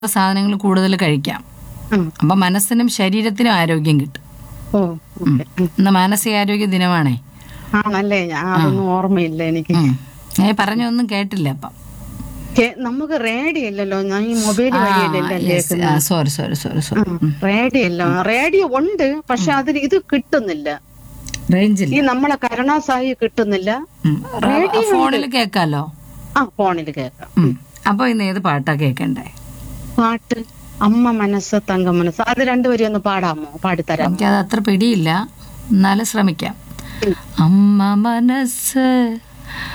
സാധനങ്ങൾ കൂടുതൽ കഴിക്കാം ഉം. അപ്പം മനസ്സിനും ശരീരത്തിനും ആരോഗ്യം കിട്ടും ഓ ഓക്കെ ഉം. ഇന്ന് മാനസികാരോഗ്യ ദിനമാണേ ആണല്ലേ ഞാൻ അതൊന്നും ഓർമ്മയില്ല എനിക്ക് ഉം. ഞാൻ പറഞ്ഞൊന്നും കേട്ടില്ല അപ്പം കേ- നമുക്ക് റേഡിയോ ഇല്ലല്ലോ ഞാൻ ഈ മൊബൈൽ വഴിയല്ലേ കേൾക്കുന്നത് sorry sorry sorry sorry radio ഇല്ല റേഡിയോ ഉണ്ട് പക്ഷെ അതിന് ഇത് കിട്ടുന്നില്ല റേഞ്ചില്ല ഈ നമ്മളെ കരുണാസായി കിട്ടുന്നില്ല ഫോണിൽ കേൾക്കാലോ ആ ഫോണിൽ കേൾക്കാം ഉം. അപ്പൊ ഇന്ന് ഏത് പാട്ടാ കേൾക്കണ്ടേ പാട്ട് അമ്മ മനസ്സ് തങ്ക മനസ്സ് അത് രണ്ടുപേരും ഒന്ന് പാടാമോ പാടിത്തരാമോ എനിക്കത് അത്ര പിടിയില്ല എന്നാലും ശ്രമിക്കാം അമ്മ മനസ്സ്